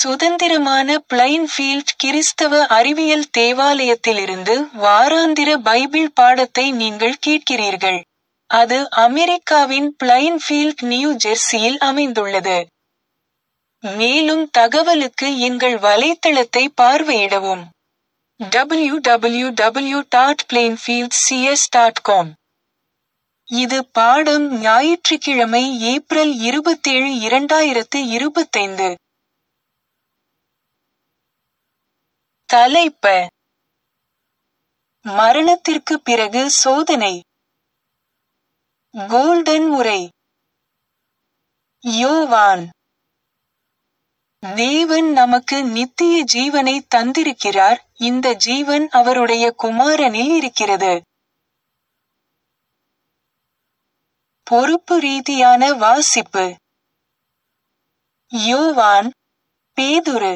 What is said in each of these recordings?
சுதந்திரமான பிளைன்ஃபீல்ட் கிறிஸ்தவ அறிவியல் தேவாலயத்திலிருந்து வாராந்திர பைபிள் பாடத்தை நீங்கள் கேட்கிறீர்கள். அது அமெரிக்காவின் பிளைன்ஃபீல்ட் நியூ ஜெர்சியில் அமைந்துள்ளது. மேலும் தகவலுக்கு எங்கள் வலைத்தளத்தை பார்வையிடவும். www.plainfieldcs.com இது பாடம் ஞாயிற்றுக்கிழமை ஏப்ரல் இருபத்தேழு இரண்டாயிரத்து இருபத்தைந்து. தலைப்ப மரணத்திற்கு பிறகு சோதனை கோல்டன் உரை யோவான் தேவன் நமக்கு நித்திய ஜீவனை தந்திருக்கிறார் இந்த ஜீவன் அவருடைய குமாரனில் இருக்கிறது பொறுப்பு ரீதியான வாசிப்பு யோவான் பேதுரு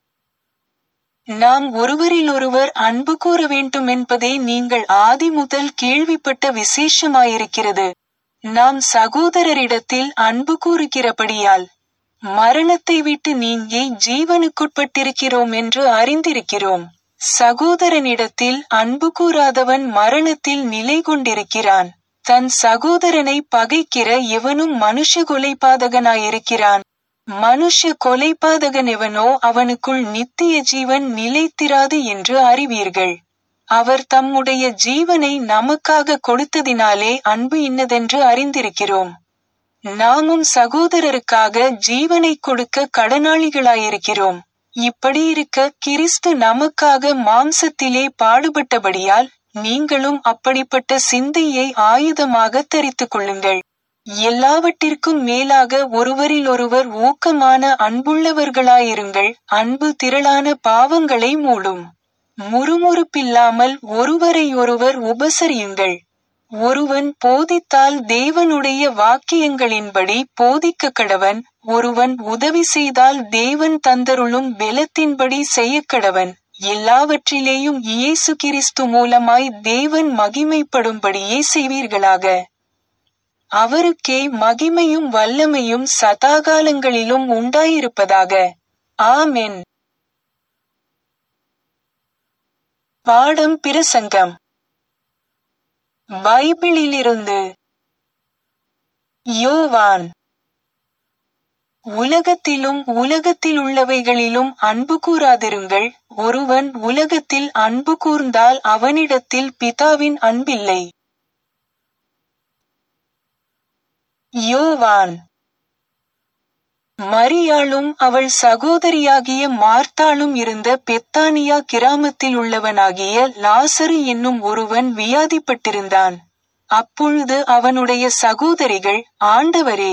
நாம் ஒருவரிலொருவர் அன்பு கூற வேண்டும் என்பதே நீங்கள் ஆதி முதல் கேள்விப்பட்ட விசேஷமாயிருக்கிறது நாம் சகோதரரிடத்தில் அன்பு கூறுகிறபடியால் மரணத்தை விட்டு நீங்கி ஜீவனுக்குட்பட்டிருக்கிறோம் என்று அறிந்திருக்கிறோம் சகோதரனிடத்தில் அன்பு கூறாதவன் மரணத்தில் நிலை கொண்டிருக்கிறான் தன் சகோதரனை பகைக்கிற எவனும் மனுஷ கொலைபாதகனாயிருக்கிறான் மனுஷ கொலைபாதகன் எவனோ அவனுக்குள் நித்திய ஜீவன் நிலைத்திராது என்று அறிவீர்கள் அவர் தம்முடைய ஜீவனை நமக்காக கொடுத்ததினாலே அன்பு இன்னதென்று அறிந்திருக்கிறோம் நாமும் சகோதரருக்காக ஜீவனை கொடுக்க கடனாளிகளாயிருக்கிறோம் இப்படி இருக்க கிறிஸ்து நமக்காக மாம்சத்திலே பாடுபட்டபடியால் நீங்களும் அப்படிப்பட்ட சிந்தையை ஆயுதமாக தரித்துக் கொள்ளுங்கள் எல்லாவற்றிற்கும் மேலாக ஒருவரிலொருவர் ஊக்கமான அன்புள்ளவர்களாயிருங்கள் அன்பு திரளான பாவங்களை மூடும் முறுமுறுப்பில்லாமல் ஒருவரையொருவர் உபசரியுங்கள் ஒருவன் போதித்தால் தேவனுடைய வாக்கியங்களின்படி போதிக்க கடவன் ஒருவன் உதவி செய்தால் தேவன் தந்தருளும் பெலத்தின்படி செய்யக்கடவன் எல்லாவற்றிலேயும் இயேசு கிறிஸ்து மூலமாய் தேவன் மகிமைப்படும்படியே செய்வீர்களாக அவருக்கே மகிமையும் வல்லமையும் சதாகாலங்களிலும் உண்டாயிருப்பதாக ஆமென் பாடம் பிரசங்கம் பைபிளிலிருந்து யோவான் உலகத்திலும் உலகத்தில் உள்ளவைகளிலும் அன்பு கூறாதிருங்கள் ஒருவன் உலகத்தில் அன்பு கூர்ந்தால் அவனிடத்தில் பிதாவின் அன்பில்லை யோவான் மரியாளும் அவள் சகோதரியாகிய மார்த்தாளும் இருந்த பெத்தானியா கிராமத்தில் உள்ளவனாகிய லாசரு என்னும் ஒருவன் வியாதிப்பட்டிருந்தான் அப்பொழுது அவனுடைய சகோதரிகள் ஆண்டவரே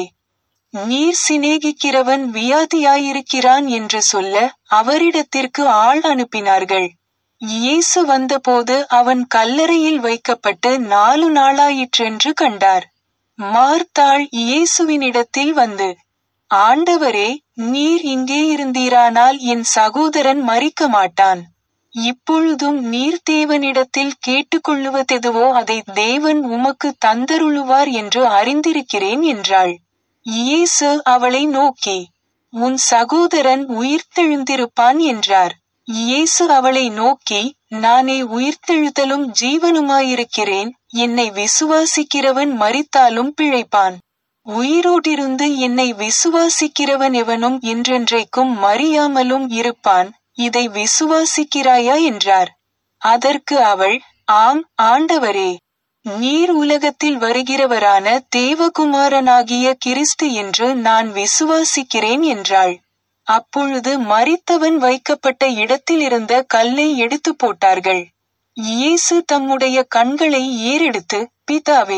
நீர் சிநேகிக்கிறவன் வியாதியாயிருக்கிறான் என்று சொல்ல அவரிடத்திற்கு ஆள் அனுப்பினார்கள் இயேசு வந்தபோது அவன் கல்லறையில் வைக்கப்பட்டு நாலு நாளாயிற்றென்று கண்டார் மார்த்தாள் இயேசுவினிடத்தில் வந்து ஆண்டவரே நீர் இங்கே இருந்தீரானால் என் சகோதரன் மறிக்க மாட்டான் இப்பொழுதும் நீர் தேவனிடத்தில் கேட்டுக்கொள்ளுவதெதுவோ அதை தேவன் உமக்கு தந்தருளுவார் என்று அறிந்திருக்கிறேன் என்றாள் இயேசு அவளை நோக்கி உன் சகோதரன் உயிர்த்தெழுந்திருப்பான் என்றார் இயேசு அவளை நோக்கி நானே உயிர்த்தெழுதலும் ஜீவனுமாயிருக்கிறேன் என்னை விசுவாசிக்கிறவன் மறித்தாலும் பிழைப்பான் உயிரோடிருந்து என்னை விசுவாசிக்கிறவன் எவனும் என்றென்றைக்கும் மறியாமலும் இருப்பான் இதை விசுவாசிக்கிறாயா என்றார் அதற்கு அவள் ஆம் ஆண்டவரே நீர் உலகத்தில் வருகிறவரான தேவகுமாரனாகிய கிறிஸ்து என்று நான் விசுவாசிக்கிறேன் என்றாள் அப்பொழுது மரித்தவன் வைக்கப்பட்ட இடத்திலிருந்த கல்லை எடுத்து போட்டார்கள் இயேசு தம்முடைய கண்களை ஏறெடுத்து பிதாவே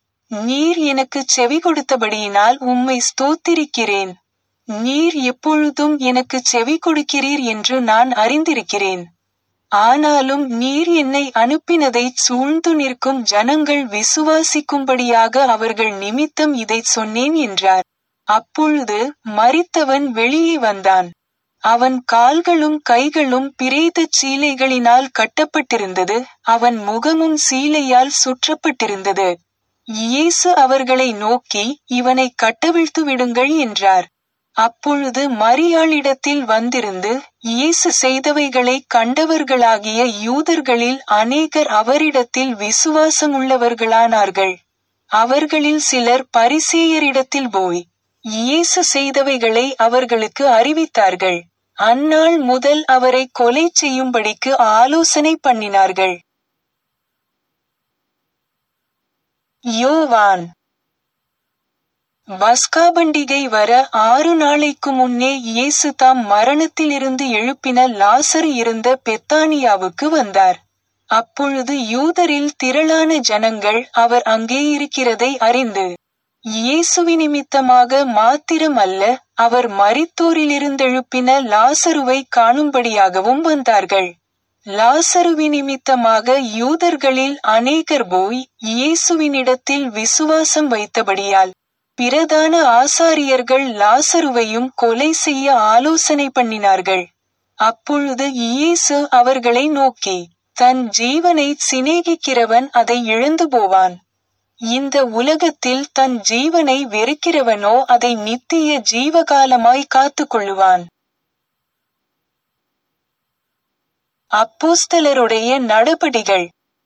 நீர் எனக்கு செவி கொடுத்தபடியினால் உம்மை ஸ்தோத்திரிக்கிறேன் நீர் எப்பொழுதும் எனக்கு செவி கொடுக்கிறீர் என்று நான் அறிந்திருக்கிறேன் ஆனாலும் நீர் என்னை அனுப்பினதை சூழ்ந்து நிற்கும் ஜனங்கள் விசுவாசிக்கும்படியாக அவர்கள் நிமித்தம் இதைச் சொன்னேன் என்றார் அப்பொழுது மரித்தவன் வெளியே வந்தான் அவன் கால்களும் கைகளும் பிரேதச் சீலைகளினால் கட்டப்பட்டிருந்தது அவன் முகமும் சீலையால் சுற்றப்பட்டிருந்தது இயேசு அவர்களை நோக்கி இவனை கட்டவிழ்த்து விடுங்கள் என்றார் அப்பொழுது மரியாளிடத்தில் வந்திருந்து இயேசு செய்தவைகளை கண்டவர்களாகிய யூதர்களில் அநேகர் அவரிடத்தில் விசுவாசமுள்ளவர்களானார்கள் அவர்களில் சிலர் பரிசேயரிடத்தில் போய் இயேசு செய்தவைகளை அவர்களுக்கு அறிவித்தார்கள் அந்நாள் முதல் அவரை கொலை செய்யும்படிக்கு ஆலோசனை பண்ணினார்கள் யோவான் பஸ்கா பண்டிகை வர ஆறு நாளைக்கு முன்னே இயேசு தாம் மரணத்திலிருந்து எழுப்பின லாசர் இருந்த பெத்தானியாவுக்கு வந்தார் அப்பொழுது யூதரில் திரளான ஜனங்கள் அவர் அங்கே இருக்கிறதை அறிந்து இயேசுவி நிமித்தமாக மாத்திரமல்ல அவர் மரித்தோரிலிருந்தெழுப்பின லாசருவை காணும்படியாகவும் வந்தார்கள் லாசருவி நிமித்தமாக யூதர்களில் அநேகர் போய் இயேசுவினிடத்தில் விசுவாசம் வைத்தபடியால் பிரதான ஆசாரியர்கள் லாசருவையும் கொலை செய்ய ஆலோசனை பண்ணினார்கள் அப்பொழுது இயேசு அவர்களை நோக்கி தன் ஜீவனை சிநேகிக்கிறவன் அதை இழந்து போவான் இந்த உலகத்தில் தன் ஜீவனை வெறுக்கிறவனோ அதை நித்திய ஜீவகாலமாய் காத்துக்கொள்ளுவான் அப்போஸ்தலருடைய நடபடிகள்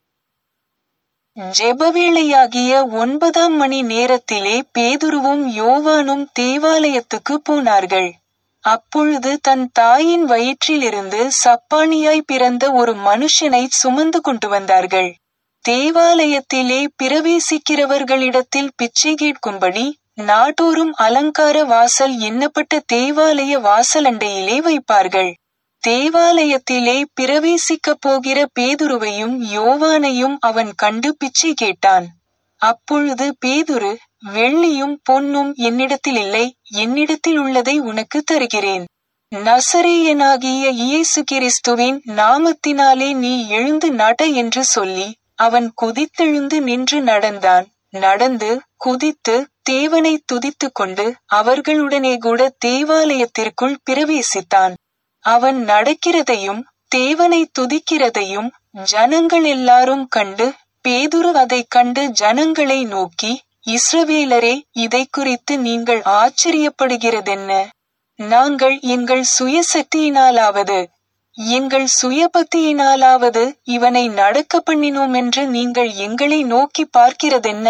ஜெபவேளையாகிய ஒன்பதாம் மணி நேரத்திலே பேதுருவும் யோவானும் தேவாலயத்துக்கு போனார்கள் அப்பொழுது தன் தாயின் வயிற்றிலிருந்து சப்பானியாய் பிறந்த ஒரு மனுஷனை சுமந்து கொண்டு வந்தார்கள் தேவாலயத்திலே பிரவேசிக்கிறவர்களிடத்தில் பிச்சை கேட்கும்படி நாடோறும் அலங்கார வாசல் எண்ணப்பட்ட தேவாலய வாசலண்டையிலே வைப்பார்கள் தேவாலயத்திலே பிரவேசிக்கப் போகிற பேதுருவையும் யோவானையும் அவன் கண்டு பிச்சை கேட்டான் அப்பொழுது பேதுரு வெள்ளியும் பொன்னும் என்னிடத்தில் இல்லை என்னிடத்தில் உள்ளதை உனக்கு தருகிறேன் நசரேயனாகிய இயேசு கிறிஸ்துவின் நாமத்தினாலே நீ எழுந்து நட என்று சொல்லி அவன் குதித்தெழுந்து நின்று நடந்தான் நடந்து குதித்து தேவனை துதித்து கொண்டு அவர்களுடனே கூட தேவாலயத்திற்குள் பிரவேசித்தான் அவன் நடக்கிறதையும் தேவனை துதிக்கிறதையும் ஜனங்கள் எல்லாரும் கண்டு பேதுரு அதைக் கண்டு ஜனங்களை நோக்கி இஸ்ரவேலரே இதை குறித்து நீங்கள் ஆச்சரியப்படுகிறதென்ன நாங்கள் எங்கள் சுயசக்தியினாலாவது எங்கள் சுயபக்தியினாலாவது இவனை நடக்க பண்ணினோம் என்று நீங்கள் எங்களை நோக்கி பார்க்கிறதென்ன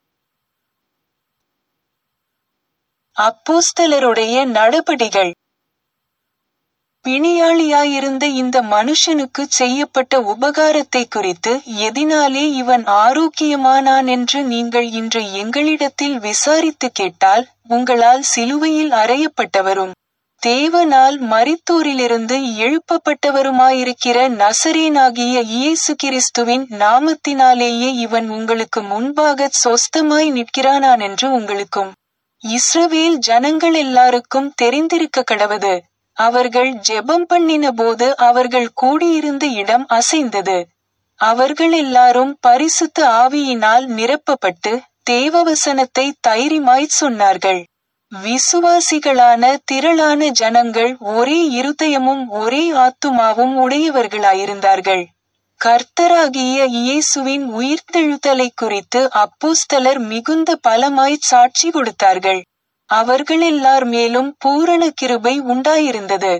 அப்போஸ்தலருடைய நடபடிகள் பிணியாளியாயிருந்த இந்த மனுஷனுக்கு செய்யப்பட்ட உபகாரத்தை குறித்து எதினாலே இவன் ஆரோக்கியமானான் என்று நீங்கள் இன்று எங்களிடத்தில் விசாரித்து கேட்டால் உங்களால் சிலுவையில் அறையப்பட்டவரும் தேவனால் மரித்தோரிலிருந்து எழுப்பப்பட்டவருமாயிருக்கிற நசரேனாகிய இயேசு கிறிஸ்துவின் நாமத்தினாலேயே இவன் உங்களுக்கு முன்பாக சொஸ்தமாய் நிற்கிறானான் என்று உங்களுக்கும் இஸ்ரவேல் ஜனங்கள் எல்லாருக்கும் தெரிந்திருக்க கடவது அவர்கள் ஜெபம் பண்ணின போது அவர்கள் கூடியிருந்த இடம் அசைந்தது அவர்கள் எல்லாரும் பரிசுத்த ஆவியினால் நிரப்பப்பட்டு தேவவசனத்தை தைரியமாய் சொன்னார்கள் விசுவாசிகளான திரளான ஜனங்கள் ஒரே இருதயமும் ஒரே ஆத்துமாவும் உடையவர்களாயிருந்தார்கள் கர்த்தராகிய இயேசுவின் உயிர்த்தெழுதலை குறித்து அப்போஸ்தலர் மிகுந்த பலமாய் சாட்சி கொடுத்தார்கள் அவர்கள் எல்லார் மேலும் பூரண கிருபை உண்டாயிருந்தது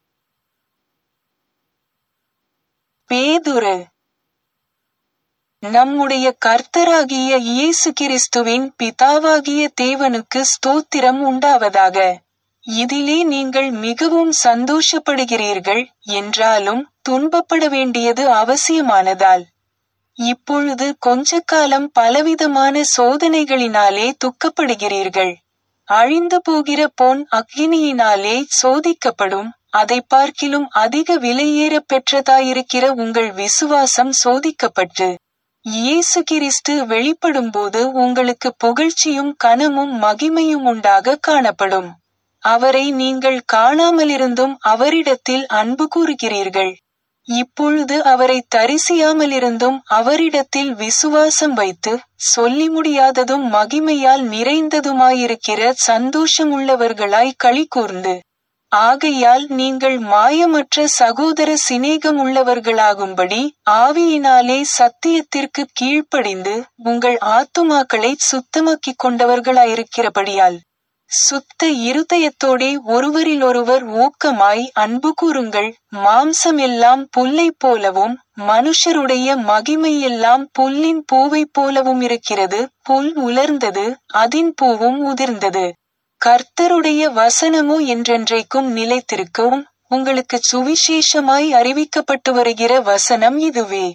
பேதுரு நம்முடைய கர்த்தராகிய இயேசு கிறிஸ்துவின் பிதாவாகிய தேவனுக்கு ஸ்தோத்திரம் உண்டாவதாக இதிலே நீங்கள் மிகவும் சந்தோஷப்படுகிறீர்கள் என்றாலும் துன்பப்பட வேண்டியது அவசியமானதால் இப்பொழுது கொஞ்ச காலம் பலவிதமான சோதனைகளினாலே துக்கப்படுகிறீர்கள் அழிந்து போகிற பொன் அக்னியினாலே சோதிக்கப்படும் அதை பார்க்கிலும் அதிக விலையேற பெற்றதாயிருக்கிற உங்கள் விசுவாசம் சோதிக்கப்பட்டு இயேசு கிறிஸ்து வெளிப்படும்போது உங்களுக்கு புகழ்ச்சியும் கனமும் மகிமையும் உண்டாக காணப்படும் அவரை நீங்கள் காணாமலிருந்தும் அவரிடத்தில் அன்பு கூறுகிறீர்கள் இப்பொழுது அவரை தரிசியாமலிருந்தும் அவரிடத்தில் விசுவாசம் வைத்து சொல்லி முடியாததும் மகிமையால் நிறைந்ததுமாயிருக்கிற சந்தோஷமுள்ளவர்களாய் களி கூர்ந்து ஆகையால் நீங்கள் மாயமற்ற சகோதர சிநேகம் உள்ளவர்களாகும்படி ஆவியினாலே சத்தியத்திற்கு கீழ்ப்படிந்து உங்கள் ஆத்துமாக்களை சுத்தமாக்கிக் கொண்டவர்களாயிருக்கிறபடியால் சுத்த இருதயத்தோடே ஒருவரிலொருவர் ஊக்கமாய் அன்பு கூறுங்கள் மாம்சமெல்லாம் புல்லைப் போலவும் மனுஷருடைய மகிமையெல்லாம் புல்லின் பூவைப் போலவும் இருக்கிறது புல் உலர்ந்தது அதின் பூவும் உதிர்ந்தது கர்த்தருடைய வசனமோ என்றென்றைக்கும் நிலைத்திருக்கும் உங்களுக்கு சுவிசேஷமாய் அறிவிக்கப்பட்டு வருகிற வசனம் இதுவே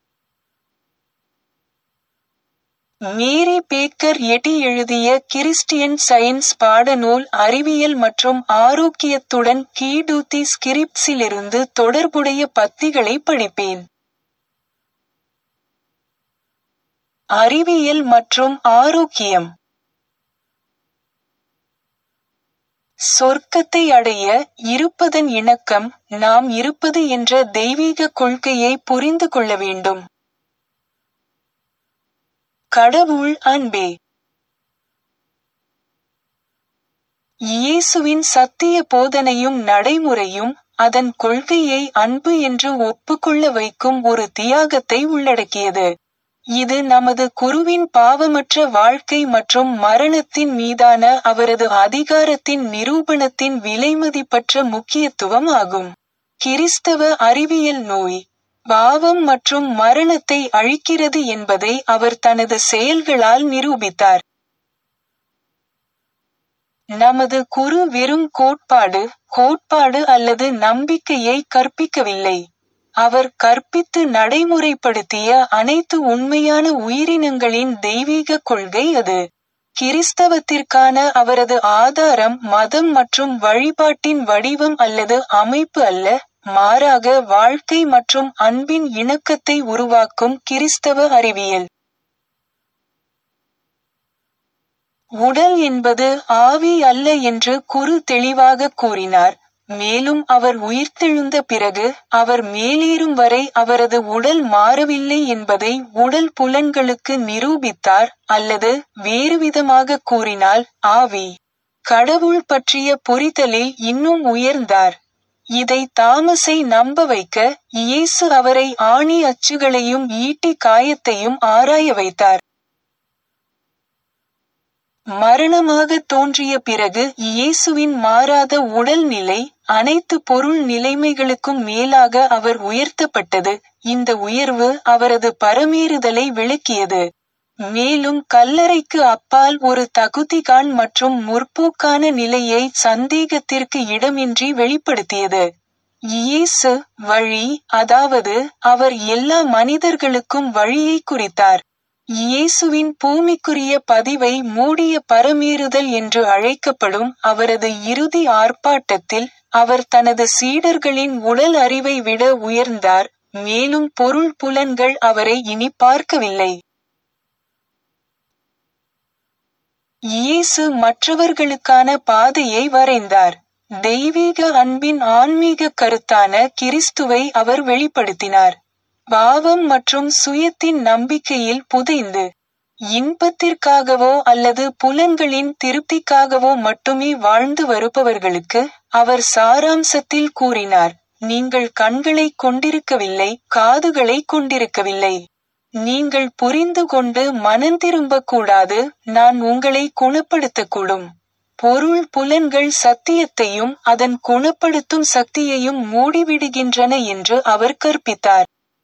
மேரி பேக்கர் எட்டி எழுதிய கிறிஸ்டியன் சயின்ஸ் பாடநூல் அறிவியல் மற்றும் ஆரோக்கியத்துடன் கீடூத்தி ஸ்கிரிப்ட்ஸிலிருந்து தொடர்புடைய பத்திகளை படிப்பேன் அறிவியல் மற்றும் ஆரோக்கியம் சொர்க்கத்தை அடைய இருப்பதன் இணக்கம் நாம் இருப்பது என்ற தெய்வீக கொள்கையை புரிந்து கொள்ள வேண்டும் கடவுள் அன்பே இயேசுவின் சத்திய போதனையும் நடைமுறையும் அதன் கொள்கையை அன்பு என்று ஒப்புக்கொள்ள வைக்கும் ஒரு தியாகத்தை உள்ளடக்கியது இது நமது குருவின் பாவமற்ற வாழ்க்கை மற்றும் மரணத்தின் மீதான அவரது அதிகாரத்தின் நிரூபணத்தின் விலைமதிப்பற்ற முக்கியத்துவம் ஆகும் கிறிஸ்தவ அறிவியல் நோய் பாவம் மற்றும் மரணத்தை அழிக்கிறது என்பதை அவர் தனது செயல்களால் நிரூபித்தார் நமது குரு வெறும் கோட்பாடு கோட்பாடு அல்லது நம்பிக்கையை கற்பிக்கவில்லை அவர் கற்பித்து நடைமுறைப்படுத்திய அனைத்து உண்மையான உயிரினங்களின் தெய்வீக கொள்கை அது கிறிஸ்தவத்திற்கான அவரது ஆதாரம் மதம் மற்றும் வழிபாட்டின் வடிவம் அல்லது அமைப்பு அல்ல மாறாக வாழ்க்கை மற்றும் அன்பின் இணக்கத்தை உருவாக்கும் கிறிஸ்தவ அறிவியல் உடல் என்பது ஆவி அல்ல என்று குரு தெளிவாக கூறினார் மேலும் அவர் உயிர்த்தெழுந்த பிறகு அவர் மேலேறும் வரை அவரது உடல் மாறவில்லை என்பதை உடல் புலன்களுக்கு நிரூபித்தார் அல்லது வேறுவிதமாக கூறினால் ஆவி கடவுள் பற்றிய புரிதலில் இன்னும் உயர்ந்தார் இதை தாமஸை நம்ப வைக்க இயேசு அவரை ஆணி அச்சுகளையும் ஈட்டி காயத்தையும் ஆராய வைத்தார் மரணமாக தோன்றிய பிறகு இயேசுவின் மாறாத உடல் நிலை அனைத்து பொருள் நிலைமைகளுக்கும் மேலாக அவர் உயர்த்தப்பட்டது இந்த உயர்வு அவரது பரமேறுதலை விளக்கியது மேலும் கல்லறைக்கு அப்பால் ஒரு தகுதிகான் மற்றும் முற்போக்கான நிலையை சந்தேகத்திற்கு இடமின்றி வெளிப்படுத்தியது இயேசு வழி அதாவது அவர் எல்லா மனிதர்களுக்கும் வழியை குறித்தார் இயேசுவின் பூமிக்குரிய பதிவை மூடிய பரமேறுதல் என்று அழைக்கப்படும் அவரது இறுதி ஆர்ப்பாட்டத்தில் அவர் தனது சீடர்களின் உடல் அறிவை விட உயர்ந்தார் மேலும் பொருள் புலன்கள் அவரை இனி பார்க்கவில்லை இயேசு மற்றவர்களுக்கான பாதையை வரைந்தார் தெய்வீக அன்பின் ஆன்மீக கருத்தான கிறிஸ்துவை அவர் வெளிப்படுத்தினார் பாவம் மற்றும் சுயத்தின் நம்பிக்கையில் புதைந்து இன்பத்திற்காகவோ அல்லது புலன்களின் திருப்திக்காகவோ மட்டுமே வாழ்ந்து வருபவர்களுக்கு அவர் சாராம்சத்தில் கூறினார் நீங்கள் கண்களை கொண்டிருக்கவில்லை காதுகளை கொண்டிருக்கவில்லை நீங்கள் புரிந்து கொண்டு மனந்திரும்பக் கூடாது நான் உங்களை குணப்படுத்தக்கூடும் பொருள் புலன்கள் சத்தியத்தையும் அதன் குணப்படுத்தும் சக்தியையும் மூடிவிடுகின்றன என்று அவர் கற்பித்தார்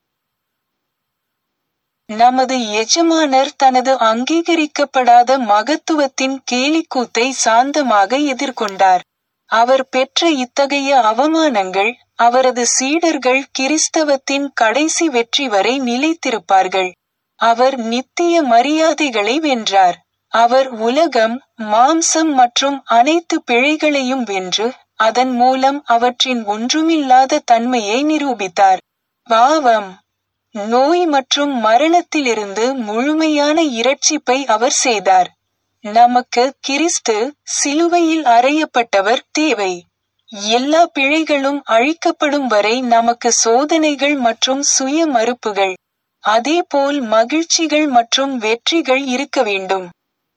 நமது எஜமானர் தனது அங்கீகரிக்கப்படாத மகத்துவத்தின் கேலிக்கூத்தை சாந்தமாக எதிர்கொண்டார் அவர் பெற்ற இத்தகைய அவமானங்கள் அவரது சீடர்கள் கிறிஸ்தவத்தின் கடைசி வெற்றி வரை நிலைத்திருப்பார்கள் அவர் நித்திய மரியாதைகளை வென்றார் அவர் உலகம் மாம்சம் மற்றும் அனைத்து பிழைகளையும் வென்று அதன் மூலம் அவற்றின் ஒன்றுமில்லாத தன்மையை நிரூபித்தார் பாவம் நோய் மற்றும் மரணத்திலிருந்து முழுமையான இரட்சிப்பை அவர் செய்தார் நமக்கு கிறிஸ்து சிலுவையில் அறையப்பட்டவர் தேவை எல்லா பிழைகளும் அழிக்கப்படும் வரை நமக்கு சோதனைகள் மற்றும் சுய மறுப்புகள் அதேபோல் மகிழ்ச்சிகள் மற்றும் வெற்றிகள் இருக்க வேண்டும்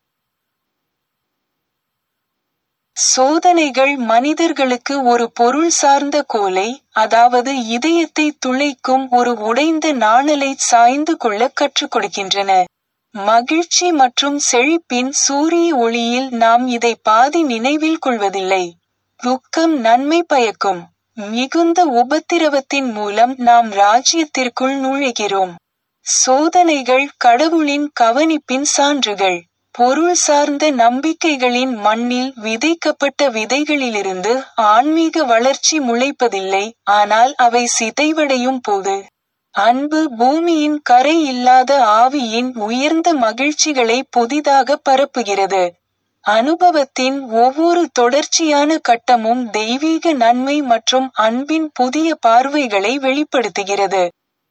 சோதனைகள் மனிதர்களுக்கு ஒரு பொருள் சார்ந்த கோலை அதாவது இதயத்தை துளைக்கும் ஒரு உடைந்த நாணலை சாய்ந்து கொள்ள கற்றுக் கொடுக்கின்றன மகிழ்ச்சி மற்றும் செழிப்பின் சூரிய ஒளியில் நாம் இதை பாதி நினைவில் கொள்வதில்லை துக்கம் நன்மை பயக்கும் மிகுந்த உபத்திரவத்தின் மூலம் நாம் ராஜ்யத்திற்குள் நுழைகிறோம் சோதனைகள் கடவுளின் கவனிப்பின் சான்றுகள் பொருள் சார்ந்த நம்பிக்கைகளின் மண்ணில் விதைக்கப்பட்ட விதைகளிலிருந்து ஆன்மீக வளர்ச்சி முளைப்பதில்லை ஆனால் அவை சிதைவடையும் போது அன்பு பூமியின் கரை இல்லாத ஆவியின் உயர்ந்த மகிழ்ச்சிகளை புதிதாக பரப்புகிறது அனுபவத்தின் ஒவ்வொரு தொடர்ச்சியான கட்டமும் தெய்வீக நன்மை மற்றும் அன்பின் புதிய பார்வைகளை வெளிப்படுத்துகிறது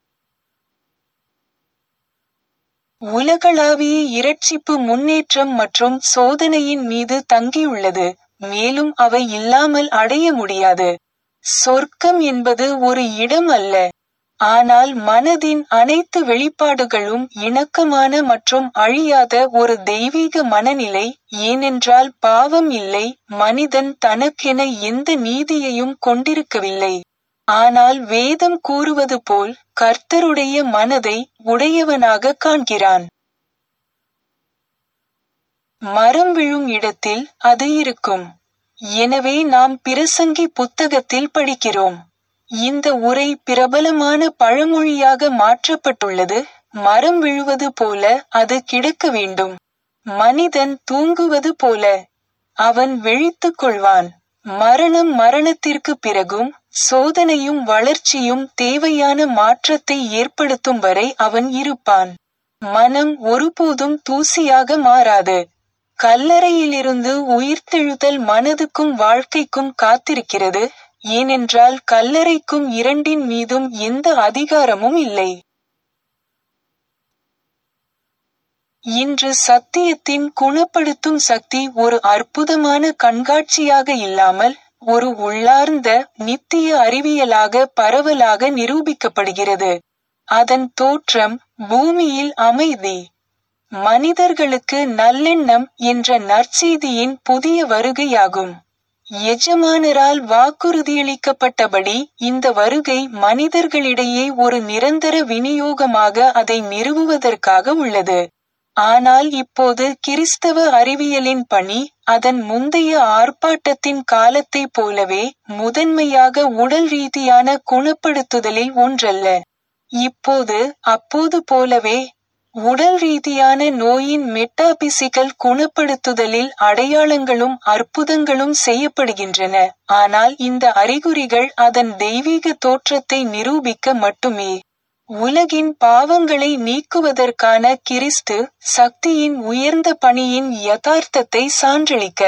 உலகளாவிய இரட்சிப்பு முன்னேற்றம் மற்றும் சோதனையின் மீது தங்கியுள்ளது மேலும் அவை இல்லாமல் அடைய முடியாது சொர்க்கம் என்பது ஒரு இடம் அல்ல ஆனால் மனதின் அனைத்து வெளிப்பாடுகளும் இணக்கமான மற்றும் அழியாத ஒரு தெய்வீக மனநிலை ஏனென்றால் பாவம் இல்லை மனிதன் தனக்கென எந்த நீதியையும் கொண்டிருக்கவில்லை ஆனால் வேதம் கூறுவது போல் கர்த்தருடைய மனதை உடையவனாக காண்கிறான் மரம் விழும் இடத்தில் அது இருக்கும் எனவே நாம் பிரசங்கி புத்தகத்தில் படிக்கிறோம் இந்த உரை பிரபலமான பழமொழியாக மாற்றப்பட்டுள்ளது மரம் விழுவது போல அது கிடக்க வேண்டும் மனிதன் தூங்குவது போல அவன் விழித்துக் கொள்வான் மரணம் மரணத்திற்கு பிறகும் சோதனையும் வளர்ச்சியும் தேவையான மாற்றத்தை ஏற்படுத்தும் வரை அவன் இருப்பான் மனம் ஒருபோதும் தூசியாக மாறாது கல்லறையிலிருந்து உயிர்த்தெழுதல் மனதுக்கும் வாழ்க்கைக்கும் காத்திருக்கிறது ஏனென்றால் கல்லறைக்கும் இரண்டின் மீதும் எந்த அதிகாரமும் இல்லை இன்று சத்தியத்தின் குணப்படுத்தும் சக்தி ஒரு அற்புதமான கண்காட்சியாக இல்லாமல் ஒரு உள்ளார்ந்த நித்திய அறிவியலாக பரவலாக நிரூபிக்கப்படுகிறது அதன் தோற்றம் பூமியில் அமைதி மனிதர்களுக்கு நல்லெண்ணம் என்ற நற்செய்தியின் புதிய வருகையாகும் எஜமானரால் வாக்குறுதியளிக்கப்பட்டபடி இந்த வருகை மனிதர்களிடையே ஒரு நிரந்தர விநியோகமாக அதை நிறுவுவதற்காக உள்ளது ஆனால் இப்போது கிறிஸ்தவ அறிவியலின் பணி அதன் முந்தைய ஆர்ப்பாட்டத்தின் காலத்தை போலவே முதன்மையாக உடல் ரீதியான குணப்படுத்துதலில் ஒன்றல்ல இப்போது அப்போது போலவே உடல் ரீதியான நோயின் மெட்டாபிசிக்கல் குணப்படுத்துதலில் அடையாளங்களும் அற்புதங்களும் செய்யப்படுகின்றன ஆனால் இந்த அறிகுறிகள் அதன் தெய்வீக தோற்றத்தை நிரூபிக்க மட்டுமே உலகின் பாவங்களை நீக்குவதற்கான கிறிஸ்து சக்தியின் உயர்ந்த பணியின் யதார்த்தத்தை சான்றளிக்க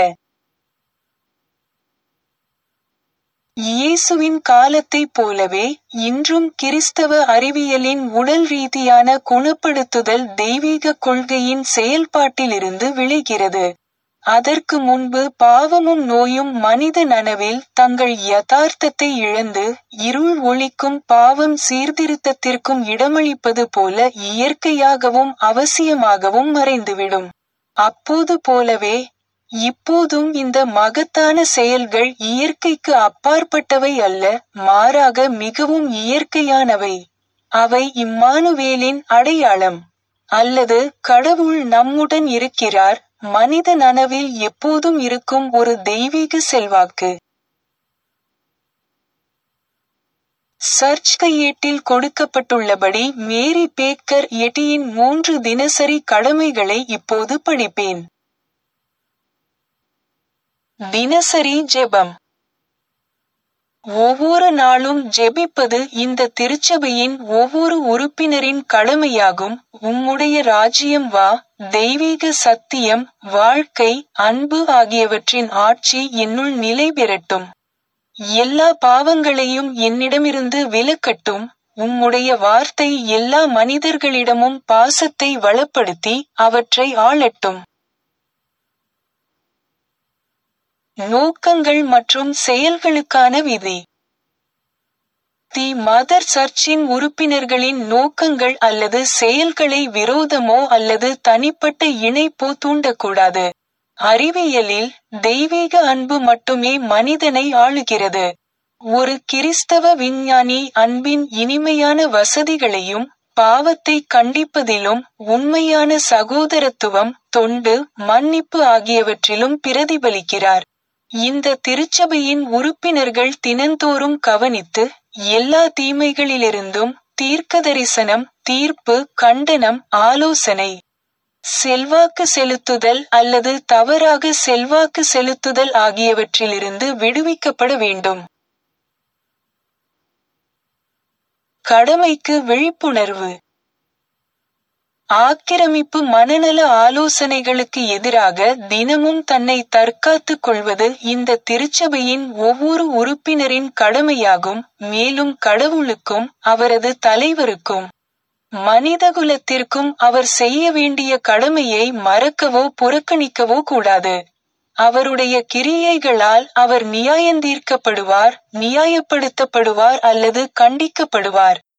இயேசுவின் காலத்தைப் போலவே இன்றும் கிறிஸ்தவ அறிவியலின் உடல் ரீதியான குணப்படுத்துதல் தெய்வீக கொள்கையின் செயல்பாட்டிலிருந்து விளைகிறது அதற்கு முன்பு பாவமும் நோயும் மனித நனவில் தங்கள் யதார்த்தத்தை இழந்து இருள் ஒளிக்கும் பாவம் சீர்திருத்தத்திற்கும் இடமளிப்பது போல இயற்கையாகவும் அவசியமாகவும் மறைந்துவிடும் அப்போது போலவே இப்போதும் இந்த மகத்தான செயல்கள் இயற்கைக்கு அப்பாற்பட்டவை அல்ல மாறாக மிகவும் இயற்கையானவை அவை இம்மானுவேலின் அடையாளம் அல்லது கடவுள் நம்முடன் இருக்கிறார் மனித நனவில் எப்போதும் இருக்கும் ஒரு தெய்வீக செல்வாக்கு சர்ச் கையேட்டில் கொடுக்கப்பட்டுள்ளபடி மேரி பேக்கர் எட்டியின் மூன்று தினசரி கடமைகளை இப்போது படிப்பேன் தினசரி ஜெபம் ஒவ்வொரு நாளும் ஜெபிப்பது இந்த திருச்சபையின் ஒவ்வொரு உறுப்பினரின் கடமையாகும் உம்முடைய ராஜ்யம் வா தெய்வீக சத்தியம் வாழ்க்கை அன்பு ஆகியவற்றின் ஆட்சி என்னுள் நிலை பெறட்டும் எல்லா பாவங்களையும் என்னிடமிருந்து விலக்கட்டும் உம்முடைய வார்த்தை எல்லா மனிதர்களிடமும் பாசத்தை வளப்படுத்தி அவற்றை ஆளட்டும் நோக்கங்கள் மற்றும் செயல்களுக்கான விதி தி மதர் சர்ச்சின் உறுப்பினர்களின் நோக்கங்கள் அல்லது செயல்களை விரோதமோ அல்லது தனிப்பட்ட இணைப்போ தூண்டக்கூடாது அறிவியலில் தெய்வீக அன்பு மட்டுமே மனிதனை ஆளுகிறது ஒரு கிறிஸ்தவ விஞ்ஞானி அன்பின் இனிமையான வசதிகளையும் பாவத்தை கண்டிப்பதிலும் உண்மையான சகோதரத்துவம் தொண்டு மன்னிப்பு ஆகியவற்றிலும் பிரதிபலிக்கிறார் இந்த திருச்சபையின் உறுப்பினர்கள் தினந்தோறும் கவனித்து எல்லா தீமைகளிலிருந்தும் தீர்க்கதரிசனம் தீர்ப்பு கண்டனம் ஆலோசனை செல்வாக்கு செலுத்துதல் அல்லது தவறாக செல்வாக்கு செலுத்துதல் ஆகியவற்றிலிருந்து விடுவிக்கப்பட வேண்டும் கடமைக்கு விழிப்புணர்வு ஆக்கிரமிப்பு மனநல ஆலோசனைகளுக்கு எதிராக தினமும் தன்னை தற்காத்துக் கொள்வது இந்த திருச்சபையின் ஒவ்வொரு உறுப்பினரின் கடமையாகும் மேலும் கடவுளுக்கும் அவரது தலைவருக்கும் மனிதகுலத்திற்கும் அவர் செய்ய வேண்டிய கடமையை மறக்கவோ புறக்கணிக்கவோ கூடாது அவருடைய கிரியைகளால் அவர் நியாயந்தீர்க்கப்படுவார் நியாயப்படுத்தப்படுவார் அல்லது கண்டிக்கப்படுவார்